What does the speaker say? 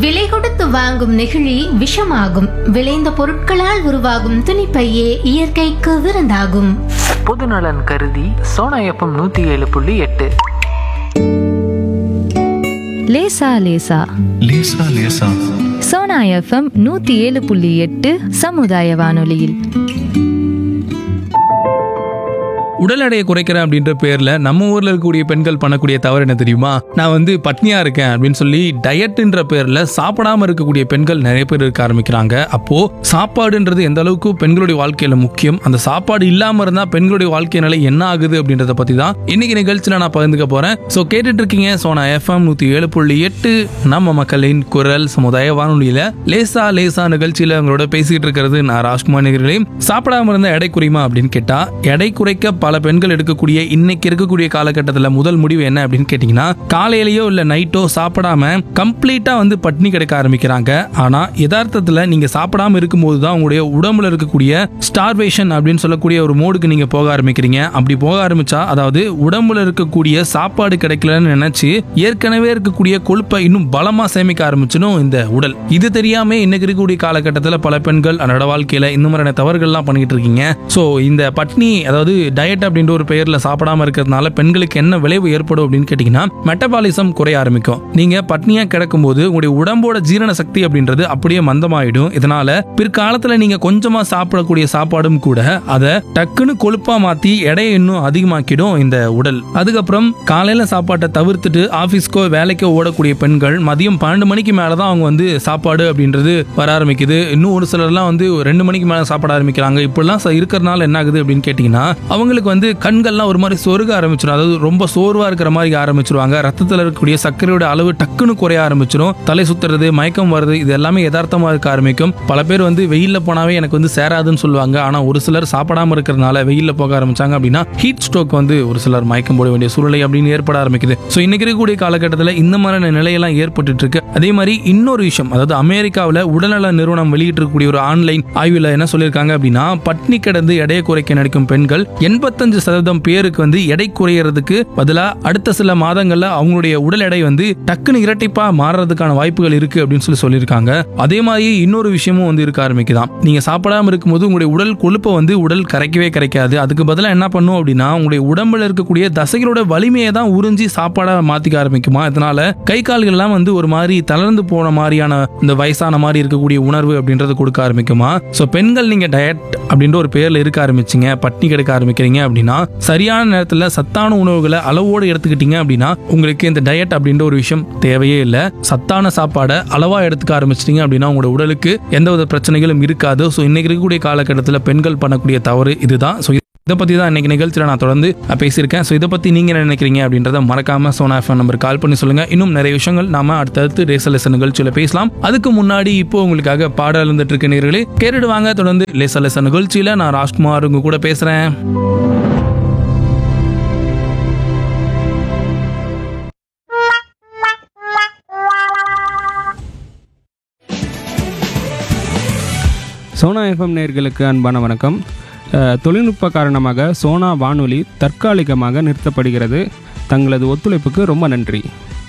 விலை கொடுத்து வாங்கும் நெகிழி விஷமாகும் விளைந்த பொருட்களால் உருவாகும் துணிப்பையே இயற்கைக்கு விருந்தாகும் பொதுநலன் கருதி சோனா எஃப்எம் நூற்றி ஏழு புள்ளி எட்டு லேசா லேசா லேசா லேசா சோனா எஃப்எம் நூத்தி ஏழு புள்ளி எட்டு சமுதாய வானொலியில் உடல் எடையை குறைக்கிறேன் அப்படின்ற பேர்ல நம்ம ஊர்ல இருக்கக்கூடிய பெண்கள் பண்ணக்கூடிய தவறு என்ன தெரியுமா நான் வந்து பட்னியா இருக்கேன் அப்படின்னு சொல்லி டயட்ன்ற பேர்ல சாப்பிடாம இருக்கக்கூடிய பெண்கள் நிறைய பேர் இருக்க ஆரம்பிக்கிறாங்க அப்போ சாப்பாடுன்றது எந்த அளவுக்கு பெண்களுடைய வாழ்க்கையில முக்கியம் அந்த சாப்பாடு இல்லாம இருந்தா பெண்களுடைய வாழ்க்கை நிலை என்ன ஆகுது அப்படின்றத பத்தி தான் இன்னைக்கு நிகழ்ச்சியில நான் பகிர்ந்துக்க போறேன் சோ கேட்டுட்டு இருக்கீங்க சோனா எஃப்எம் நூத்தி ஏழு புள்ளி எட்டு நம்ம மக்களின் குரல் சமுதாய வானொலியில லேசா லேசா நிகழ்ச்சியில உங்களோட பேசிட்டு இருக்கிறது நான் ராஜ்குமார் நேர்களே சாப்பிடாம இருந்தா எடை குறையுமா அப்படின்னு கேட்டா எடை குறைக்க பல பெண்கள் எடுக்கக்கூடிய இன்னைக்கு இருக்கக்கூடிய காலகட்டத்தில் முதல் முடிவு என்ன அப்படின்னு கேட்டீங்கன்னா காலையிலயோ இல்ல நைட்டோ சாப்பிடாம கம்ப்ளீட்டா வந்து பட்னி கிடைக்க ஆரம்பிக்கிறாங்க ஆனா யதார்த்தத்துல நீங்க சாப்பிடாம இருக்கும்போது தான் உங்களுடைய உடம்புல இருக்கக்கூடிய ஸ்டார்வேஷன் அப்படின்னு சொல்லக்கூடிய ஒரு மோடுக்கு நீங்க போக ஆரம்பிக்கிறீங்க அப்படி போக ஆரம்பிச்சா அதாவது உடம்புல இருக்கக்கூடிய சாப்பாடு கிடைக்கலன்னு நினைச்சு ஏற்கனவே இருக்கக்கூடிய கொழுப்பை இன்னும் பலமா சேமிக்க ஆரம்பிச்சிடும் இந்த உடல் இது தெரியாம இன்னைக்கு இருக்கக்கூடிய காலகட்டத்தில் பல பெண்கள் அன்றாட வாழ்க்கையில இந்த மாதிரியான தவறுகள்லாம் பண்ணிட்டு இருக்கீங்க ஸோ இந்த பட்னி அதாவது டயட் அப்படின்ற ஒரு பெயர்ல சாப்பிடாம இருக்கிறதுனால பெண்களுக்கு என்ன விளைவு ஏற்படும் அப்படின்னு கேட்டீங்கன்னா மெட்டபாலிசம் குறைய ஆரம்பிக்கும் நீங்க பட்னியா கிடக்கும்போது உங்களுடைய உடம்போட ஜீரண சக்தி அப்படின்றது அப்படியே மந்தமாயிடும் இதனால பிற்காலத்துல நீங்க கொஞ்சமா சாப்பிடக்கூடிய சாப்பாடும் கூட அதை டக்குன்னு கொழுப்பா மாத்தி எடையை இன்னும் அதிகமாக்கிடும் இந்த உடல் அதுக்கப்புறம் காலையில சாப்பாட்டை தவிர்த்துட்டு ஆபீஸ்க்கோ வேலைக்கோ ஓடக்கூடிய பெண்கள் மதியம் பன்னெண்டு மணிக்கு மேலதான் அவங்க வந்து சாப்பாடு அப்படின்றது வர ஆரம்பிக்குது இன்னும் ஒரு சிலர்லாம் வந்து ஒரு ரெண்டு மணிக்கு மேல சாப்பிட ஆரம்பிக்கிறாங்க இப்படிலாம் ச- இருக்கிறதுனால என்ன ஆகுது அப்படின்னு கேட்டீங்கன்னா அவங்களுக்கு வந்து கண்கள்லாம் ஒரு மாதிரி சொருக ஆரம்பிச்சிடும் அதாவது ரொம்ப சோர்வா இருக்கிற மாதிரி ஆரம்பிச்சிருவாங்க ரத்தத்தில் இருக்கக்கூடிய சர்க்கரையோட அளவு டக்குன்னு குறைய ஆரம்பிச்சிடும் தலை சுத்துறது மயக்கம் வருது இது எல்லாமே யதார்த்தமா இருக்க ஆரம்பிக்கும் பல பேர் வந்து வெயில்ல போனாவே எனக்கு வந்து சேராதுன்னு சொல்லுவாங்க ஆனா ஒரு சிலர் சாப்பிடாம இருக்கிறதுனால வெயில்ல போக ஆரம்பிச்சாங்க அப்படின்னா ஹீட் ஸ்ட்ரோக் வந்து ஒரு சிலர் மயக்கம் போட வேண்டிய சூழ்நிலை அப்படின்னு ஏற்பட ஆரம்பிக்குது ஸோ இன்னைக்கு இருக்கக்கூடிய காலகட்டத்தில் இந்த மாதிரியான நிலையெல்லாம் ஏற்பட்டுட்டு இருக்கு அதே மாதிரி இன்னொரு விஷயம் அதாவது அமெரிக்காவில் உடல்நல நிறுவனம் வெளியிட்டிருக்கக்கூடிய ஒரு ஆன்லைன் ஆய்வில் என்ன சொல்லியிருக்காங்க அப்படின்னா பட்னி கிடந்து எடையை குறைக்க நினைக்கும் பெண்கள் எண்பத்தஞ்சு சதவீதம் பேருக்கு வந்து எடை குறையறதுக்கு பதிலா அடுத்த சில மாதங்கள்ல அவங்களுடைய உடல் எடை வந்து டக்குன்னு இரட்டிப்பா மாறுறதுக்கான வாய்ப்புகள் இருக்கு அப்படின்னு சொல்லி சொல்லியிருக்காங்க அதே மாதிரி இன்னொரு விஷயமும் வந்து இருக்க ஆரம்பிக்குதாம் நீங்க சாப்பிடாம இருக்கும்போது உங்களுடைய உடல் கொழுப்பை வந்து உடல் கரைக்கவே கரைக்காது அதுக்கு பதிலா என்ன பண்ணும் அப்படின்னா உங்களுடைய உடம்புல இருக்கக்கூடிய தசைகளோட வலிமையை தான் உறிஞ்சி சாப்பாடா மாத்திக்க ஆரம்பிக்குமா இதனால கை கால்கள் எல்லாம் வந்து ஒரு மாதிரி தளர்ந்து போன மாதிரியான இந்த வயசான மாதிரி இருக்கக்கூடிய உணர்வு அப்படின்றது கொடுக்க ஆரம்பிக்குமா ஸோ பெண்கள் நீங்க டயட் அப்படின்ற ஒரு பேர்ல இருக்க ஆரம்பிச்சிங்க பட்னி கெடுக்க ஆரம்பிக்கிறீங்க அப்படின்னா சரியான நேரத்தில் சத்தான உணவுகளை அளவோடு எடுத்துக்கிட்டீங்க அப்படின்னா உங்களுக்கு இந்த டயட் அப்படின்ற ஒரு விஷயம் தேவையே இல்லை சத்தான சாப்பாடை அளவா எடுத்துக்க ஆரம்பிச்சிட்டீங்க அப்படின்னா உங்களோட உடலுக்கு எந்தவித பிரச்சனைகளும் இருக்காது ஸோ இன்னைக்கு இருக்கக்கூடிய காலகட்டத்தில் பெண்கள் பண்ணக்கூடிய தவறு இதுதான் ஸோ இதை பத்தி தான் இன்னைக்கு நிகழ்ச்சியில் நான் தொடர்ந்து அஹ், பேசியிருக்கேன் ஸோ இதை பத்தி நீங்க என்ன நினைக்கிறீங்க அப்படின்றத மறக்காம சோனா எஃப்எம் நம்பர் கால் பண்ணி சொல்லுங்க இன்னும் நிறைய விஷயங்கள் நாம அடுத்தடுத்து ரேசல் லெசன் நிகழ்ச்சியில பேசலாம் அதுக்கு முன்னாடி இப்போ உங்களுக்காக பாடல் இருந்துட்டு இருக்க நேர்களே கேட்டுட்டு வாங்க தொடர்ந்து லேசல் லெசன் நிகழ்ச்சியில நான் ராஜ்குமார் உங்க கூட பேசுறேன் சோனா எஃப்எம் நேர்களுக்கு அன்பான வணக்கம் அஹ், தொழில்நுட்ப காரணமாக சோனா வானொலி தற்காலிகமாக நிறுத்தப்படுகிறது தங்களது ஒத்துழைப்புக்கு ரொம்ப நன்றி